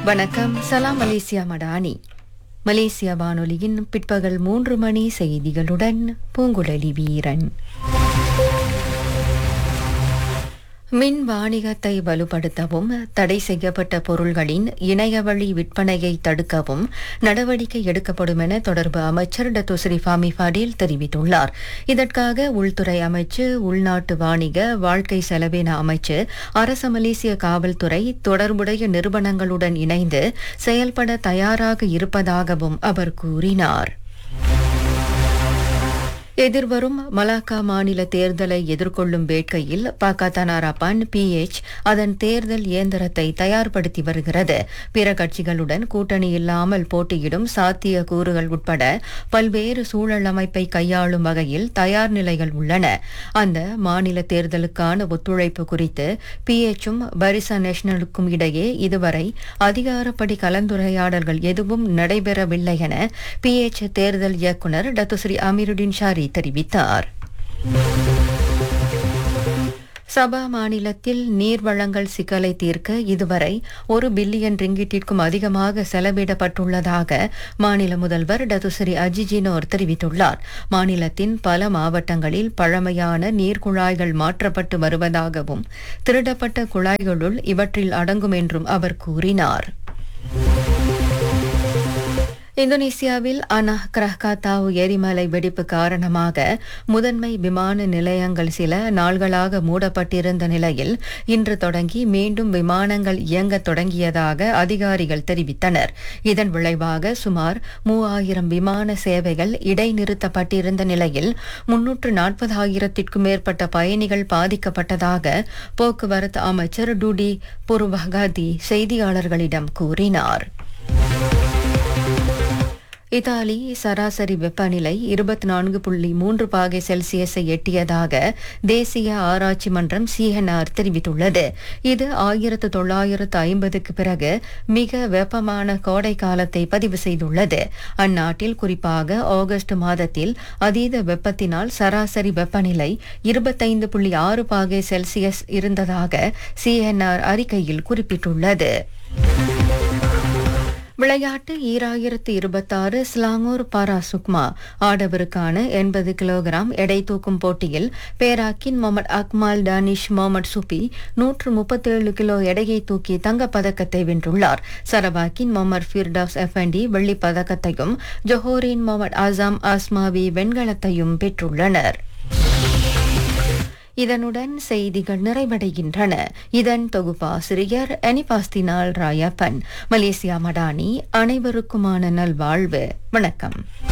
வணக்கம் சலாம் Malaysia Madani Malaysia வானொலியின் பிற்பகல் மூன்று மணி செய்திகளுடன் பூங்குழலி வீரன் மின் வாணிகத்தை வலுப்படுத்தவும் தடை செய்யப்பட்ட பொருள்களின் இணையவழி விற்பனையை தடுக்கவும் நடவடிக்கை எடுக்கப்படும் என தொடர்பு அமைச்சர் டத்துஸ்ரீ ஃபாமி ஃபடீல் தெரிவித்துள்ளார் இதற்காக உள்துறை அமைச்சு உள்நாட்டு வாணிக வாழ்க்கை செலவின அமைச்சு அரச மலேசிய காவல்துறை தொடர்புடைய நிறுவனங்களுடன் இணைந்து செயல்பட தயாராக இருப்பதாகவும் அவர் கூறினார் எதிர்வரும் மலாக்கா மாநில தேர்தலை எதிர்கொள்ளும் வேட்கையில் பக்கத்தனாரப்பான் பிஎச் அதன் தேர்தல் இயந்திரத்தை தயார்படுத்தி வருகிறது பிற கட்சிகளுடன் கூட்டணி இல்லாமல் போட்டியிடும் சாத்திய கூறுகள் உட்பட பல்வேறு சூழல் அமைப்பை கையாளும் வகையில் தயார் நிலைகள் உள்ளன அந்த மாநில தேர்தலுக்கான ஒத்துழைப்பு குறித்து பிஎச்சும் பரிசா நேஷனலுக்கும் இடையே இதுவரை அதிகாரப்படி கலந்துரையாடல்கள் எதுவும் நடைபெறவில்லை என பிஎச் தேர்தல் இயக்குநர் டத்துஸ்ரீ அமீருddin ஷாரி தெரிவித்தார் சபா மாநிலத்தில் நீர் வழங்கல் சிக்கலை தீர்க்க இதுவரை ஒரு பில்லியன் ரிங்கிட்டிற்கும் அதிகமாக செலவிடப்பட்டுள்ளதாக மாநில முதல்வர் டதுஸ்ரீ அஜிஜினோர் தெரிவித்துள்ளார் மாநிலத்தின் பல மாவட்டங்களில் பழமையான நீர்க்குழாய்கள் மாற்றப்பட்டு வருவதாகவும் திருடப்பட்ட குழாய்களுள் இவற்றில் அடங்கும் என்றும் அவர் கூறினார் இந்தோனேசியாவில் அனா கிரஹ்காத்தாவு எரிமலை வெடிப்பு காரணமாக முதன்மை விமான நிலையங்கள் சில நாள்களாக மூடப்பட்டிருந்த நிலையில் இன்று தொடங்கி மீண்டும் விமானங்கள் இயங்கத் தொடங்கியதாக அதிகாரிகள் தெரிவித்தனர் இதன் விளைவாக சுமார் மூவாயிரம் விமான சேவைகள் இடைநிறுத்தப்பட்டிருந்த நிலையில் முன்னூற்று நாற்பதாயிரத்திற்கும் மேற்பட்ட பயணிகள் பாதிக்கப்பட்டதாக போக்குவரத்து அமைச்சர் டுடி புருவகாதி செய்தியாளர்களிடம் கூறினார் இத்தாலி சராசரி வெப்பநிலை இருபத்தி நான்கு புள்ளி மூன்று பாகை செல்சியஸை எட்டியதாக தேசிய ஆராய்ச்சி மன்றம் சிஎன்ஆர் தெரிவித்துள்ளது இது ஆயிரத்து தொள்ளாயிரத்து ஐம்பதுக்கு பிறகு மிக வெப்பமான கோடை காலத்தை பதிவு செய்துள்ளது அந்நாட்டில் குறிப்பாக ஆகஸ்ட் மாதத்தில் அதீத வெப்பத்தினால் சராசரி வெப்பநிலை இருபத்தைந்து புள்ளி ஆறு பாகை செல்சியஸ் இருந்ததாக சிஎன்ஆர் அறிக்கையில் குறிப்பிட்டுள்ளது விளையாட்டு ஈராயிரத்து இருபத்தாறு ஸ்லாங்கூர் பாரா சுக்மா ஆடவருக்கான எண்பது கிலோகிராம் எடை தூக்கும் போட்டியில் பேராக்கின் Muhammad Akmal Danish Muhammad Subi நூற்று முப்பத்தேழு கிலோ எடையை தூக்கி தங்கப்பதக்கத்தை வென்றுள்ளார் சரவாக்கின் முகமது ஃபிர்டாஸ் எஃபண்டி வெள்ளிப் பதக்கத்தையும் ஜொஹோரின் முகமது ஆசாம் ஆஸ்மாவி வெண்கலத்தையும் பெற்றுள்ளனர் இதனுடன் செய்திகள் நிறைவடைகின்றன இதன் தொகுப்பாசிரியர் அனிபாஸ்தினால் ராயப்பன் மலேசியா மடானி அனைவருக்குமான நல்வாழ்வு வணக்கம்